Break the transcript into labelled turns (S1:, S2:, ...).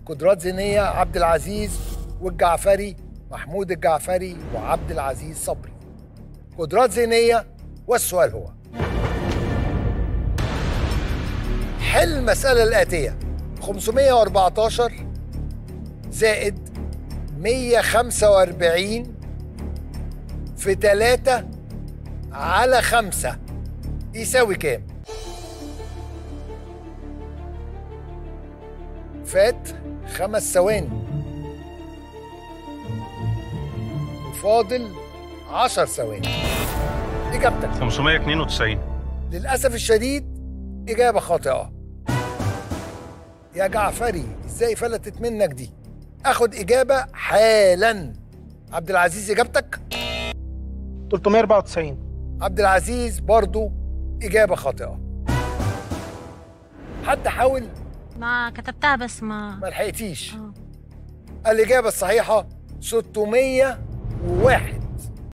S1: قدرات ذهنية عبد العزيز والجعفري محمود الجعفري وعبد العزيز صبري قدرات ذهنية والسؤال هو حل المسألة الآتية 514 زائد 145 في 3 على 5 يساوي كام؟ فات خمس ثواني وفاضل 10 ثواني إجابتك
S2: 592
S1: للأسف الشديد إجابة خاطئة يا جعفري إزاي فلتت منك دي أخد إجابة حالا عبد العزيز إجابتك
S3: 394
S1: عبد العزيز برضو إجابة خاطئة حد حاول
S4: ما كتبتها بس ما
S1: ما لحقتيش
S4: آه.
S1: الإجابة الصحيحة 601